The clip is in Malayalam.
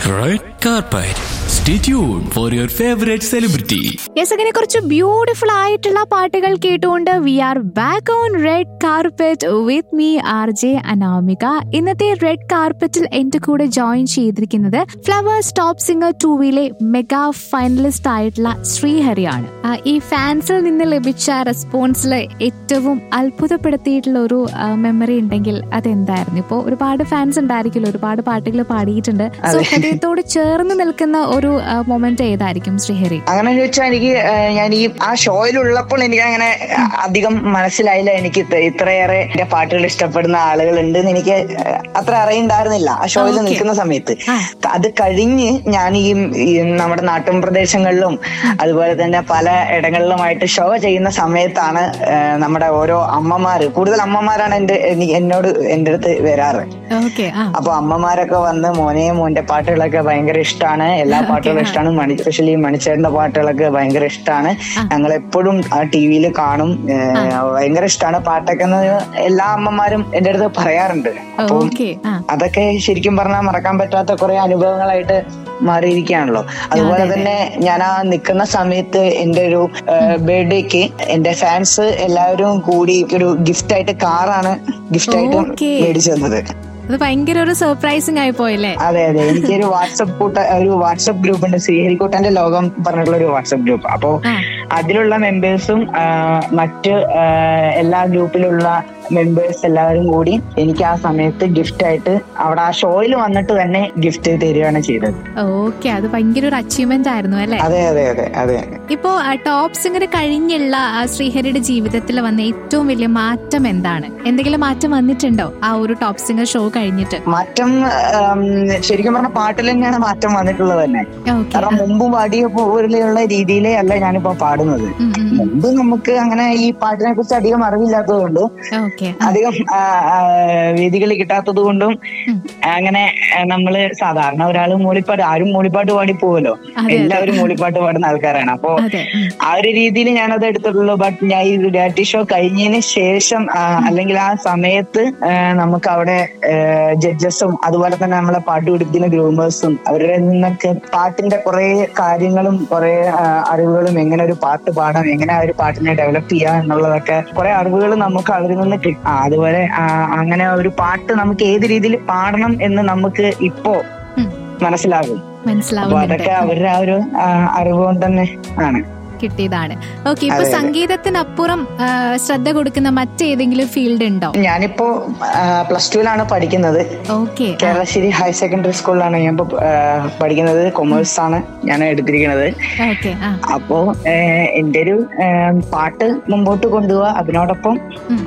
Red carpet. Stay tuned for your favorite celebrity. Yes അങ്ങനെ കുറച്ച് ബ്യൂട്ടിഫുൾ ആയിട്ടുള്ള പാട്ടുകൾ കേട്ടുകൊണ്ട് we are back on red carpet with me R J Anamika ഇന്നത്തെ റെഡ് കാർപ്പറ്റിൽ എന്റെ കൂടെ ജോയിൻ ചെയ്തിരിക്കുന്നത് ഫ്ലവേഴ്സ് ടോപ്പ് സിംഗർ ടൂവിലെ മെഗാ ഫൈനലിസ്റ്റ് ആയിട്ടുള്ള ശ്രീഹരിയാണ് ആ, ഈ ഫാൻസിൽ നിന്ന് ലഭിച്ച റെസ്പോൺസിൽ ഏറ്റവും അത്ഭുതപ്പെടുത്തിയിട്ടുള്ള ഒരു മെമ്മറി ഉണ്ടെങ്കിൽ അതെന്തായിരുന്നു ഇപ്പോൾ ഒരുപാട് ഫാൻസ് ഉണ്ടായിരിക്കുമല്ലോ ഒരുപാട് പാട്ടുകൾ പാടിയിട്ടുണ്ട് സോ ഹൃദയത്തോട് ചേർന്ന് നിൽക്കുന്ന ഒരു മൊമെന്റ് ഏതായിരിക്കും ശ്രീഹരി അങ്ങനെ ചോദിച്ചാൽ എനിക്ക് ഏഹ്, ഞാൻ ഈ ആ ഷോയിലുള്ളപ്പോൾ എനിക്ക് അങ്ങനെ അധികം മനസ്സിലായില്ല എനിക്ക് ഇത്ര- ഇത്രയേറെ എന്റെ പാട്ടുകൾ ഇഷ്ടപ്പെടുന്ന ആളുകൾ ഉണ്ട് എന്ന് എനിക്ക് ഏഹ്, അത്ര അറിയണ്ടായിരുന്നില്ല ആ ഷോയിൽ Okay. നിൽക്കുന്ന സമയത്ത് ആ. അത് കഴിഞ്ഞ് ഞാൻ ഈ ഈ നമ്മുടെ നാട്ടിൻ പ്രദേശങ്ങളിലും അതുപോലെ തന്നെ പല ഇടങ്ങളിലുമായിട്ട് ഷോ ചെയ്യുന്ന സമയത്താണ് ഏഹ്, നമ്മുടെ ഓരോ അമ്മമാര് കൂടുതൽ അമ്മമാരാണ് എന്റെ എനി- എന്നോട് എന്റെ അടുത്ത് വരാറ് ഓക്കെ ആ അപ്പൊ അമ്മമാരൊക്കെ വന്ന് മോനെ മോന്റെ പാട്ടുകളൊക്കെ ഭയങ്കര ഇഷ്ടമാണ് എല്ലാ പാട്ടുകളും ഇഷ്ടമാണ് മണി സ്പെഷ്യലി മണിച്ചേട്ടന്റെ പാട്ടുകളൊക്കെ ഭയങ്കര ഇഷ്ടമാണ് ഞങ്ങൾ എപ്പോഴും ആ ടി വിയിൽ കാണും ഏഹ്, ഭയങ്കര ഇഷ്ടമാണ് പാട്ടൊക്കെ എന്ന് എല്ലാ അമ്മമാരും എന്റെ അടുത്ത് പറയാറുണ്ട് അപ്പം ഓക്കെ ആ അതൊക്കെ ശരിക്കും പറഞ്ഞാൽ മറക്കാൻ പറ്റാത്ത കുറെ അനുഭവങ്ങളായിട്ട് മാറിയിരിക്കുകയാണല്ലോ അതുപോലെ തന്നെ ഞാൻ ആ നിൽക്കുന്ന സമയത്ത് എന്റെ ഒരു ബർത്ത്ഡേക്ക് എന്റെ ഫാൻസ് എല്ലാവരും കൂടി ഒരു ഗിഫ്റ്റ് ആയിട്ട് കാറാണ് ഗിഫ്റ്റ് ആയിട്ട് Okay. മേടിച്ചു തന്നത് അത് ഭയങ്കര ഒരു സർപ്രൈസിങ് ആയി പോയല്ലേ അതെ അതെ എനിക്കൊരു വാട്സപ്പ് കൂട്ട ഒരു വാട്സപ്പ് ഗ്രൂപ്പ് ഉണ്ട് ശ്രീഹരിക്കൂട്ടന്റെ ലോകം പറഞ്ഞിട്ടുള്ള ഒരു വാട്സപ്പ് ഗ്രൂപ്പ് അപ്പോ ആ. അതിലുള്ള മെമ്പേഴ്സും മറ്റ് ആ, എല്ലാ ഗ്രൂപ്പിലുള്ള മെമ്പേഴ്സ് എല്ലാവരും കൂടി എനിക്ക് ആ സമയത്ത് ഗിഫ്റ്റ് ആയിട്ട് അവിടെ ആ ഷോയിൽ വന്നിട്ട് തന്നെ ഗിഫ്റ്റ് തരികയാണ് ചെയ്തത് ഓക്കെ അത് ഭയങ്കര ഒരു അച്ചീവ്മെന്റ് ആയിരുന്നു അല്ലെ അതെ അതെ അതെ അതെ ഇപ്പോ ടോപ്പ് സിംഗർ കഴിഞ്ഞുള്ള ആ ശ്രീഹരിയുടെ ജീവിതത്തിൽ വന്ന ഏറ്റവും വലിയ മാറ്റം എന്താണ് എന്തെങ്കിലും മാറ്റം വന്നിട്ടുണ്ടോ ആ ഒരു ടോപ്പ് സിംഗർ ഷോ കഴിഞ്ഞിട്ട് മാറ്റം ആം, ശരിക്കും പറഞ്ഞ പാട്ടിൽ തന്നെയാണ് മാറ്റം വന്നിട്ടുള്ളത് തന്നെ ഓക്കെ കാരണം മുമ്പ് പാടിയ പോലെയുള്ള രീതിയിലേ അല്ല ഞാനിപ്പോ പാടുന്നത് മുമ്പ് നമുക്ക് അങ്ങനെ ഈ പാട്ടിനെ കുറിച്ച് അധികം അറിവില്ലാത്തതുകൊണ്ട് ഓക്കെ അധികം ആ, ആ, വേദികൾ കിട്ടാത്തത് കൊണ്ടും ഉം. അങ്ങനെ ആ, നമ്മള് സാധാരണ ഒരാള് മൂളിപ്പാട്ട് ആരും മൂളിപ്പാട്ട് പാടി പോവല്ലോ അതെ. എല്ലാവരും മൂളിപ്പാട്ട് പാടുന്ന ആൾക്കാരാണ് അപ്പോ അതെ ഉം. ആ ഒരു രീതിയിൽ ഞാനത് എടുത്തിട്ടുള്ളൂ ബട്ട് ഞാൻ ഈ റിയാലിറ്റി ഷോ കഴിഞ്ഞതിന് ശേഷം ആ, അല്ലെങ്കിൽ ആ സമയത്ത് ആ, നമുക്ക് അവിടെ ജഡ്ജസും അതുപോലെ തന്നെ നമ്മളെ പാട്ട് പിടിപ്പിക്കുന്ന ഗ്രൂമേഴ്സും അവരുടെ നിന്നൊക്കെ പാട്ടിന്റെ കുറെ കാര്യങ്ങളും കുറെ അറിവുകളും എങ്ങനെ ഒരു പാട്ട് പാടാം എങ്ങനെ ആ ഒരു പാട്ടിനെ ഡെവലപ്പ് ചെയ്യാം എന്നുള്ളതൊക്കെ കുറെ അറിവുകൾ നമുക്ക് അവരിൽ നിന്ന് കിട്ടും ആ, അതുപോലെ ആ, അങ്ങനെ ഒരു പാട്ട് നമുക്ക് ഏത് രീതിയിൽ പാടണം എന്ന് നമുക്ക് ഇപ്പോ ഉം. മനസ്സിലാകും അപ്പൊ മനസ്സിലാവുന്നുണ്ട് അതൊക്കെ അവരുടെ ആ ഒരു ആ, അറിവ് കൊണ്ട് തന്നെ ആണ് കിട്ടിയതാണ് ഓക്കെ ഇപ്പൊ അതെ, അതെ. സംഗീതത്തിനപ്പുറം ആ, ശ്രദ്ധ കൊടുക്കുന്ന മറ്റേതെങ്കിലും ഫീൽഡ് ഉണ്ടോ ഞാനിപ്പോ പ്ലസ് ടുവിലാണ് പഠിക്കുന്നത് ഓക്കെ കേരളശ്ശേരി ഹയർ സെക്കൻഡറി സ്കൂളിലാണ് ഞാൻ ഇപ്പൊ ആ, പഠിക്കുന്നത് കൊമേഴ്സ് ആണ് ഞാൻ എടുത്തിരിക്കുന്നത് ഓക്കെ ആ അപ്പോ ആ, എന്റെ ഒരു ആ, പാട്ട് മുമ്പോട്ട് കൊണ്ടുപോവുക അതിനോടൊപ്പം ഉം.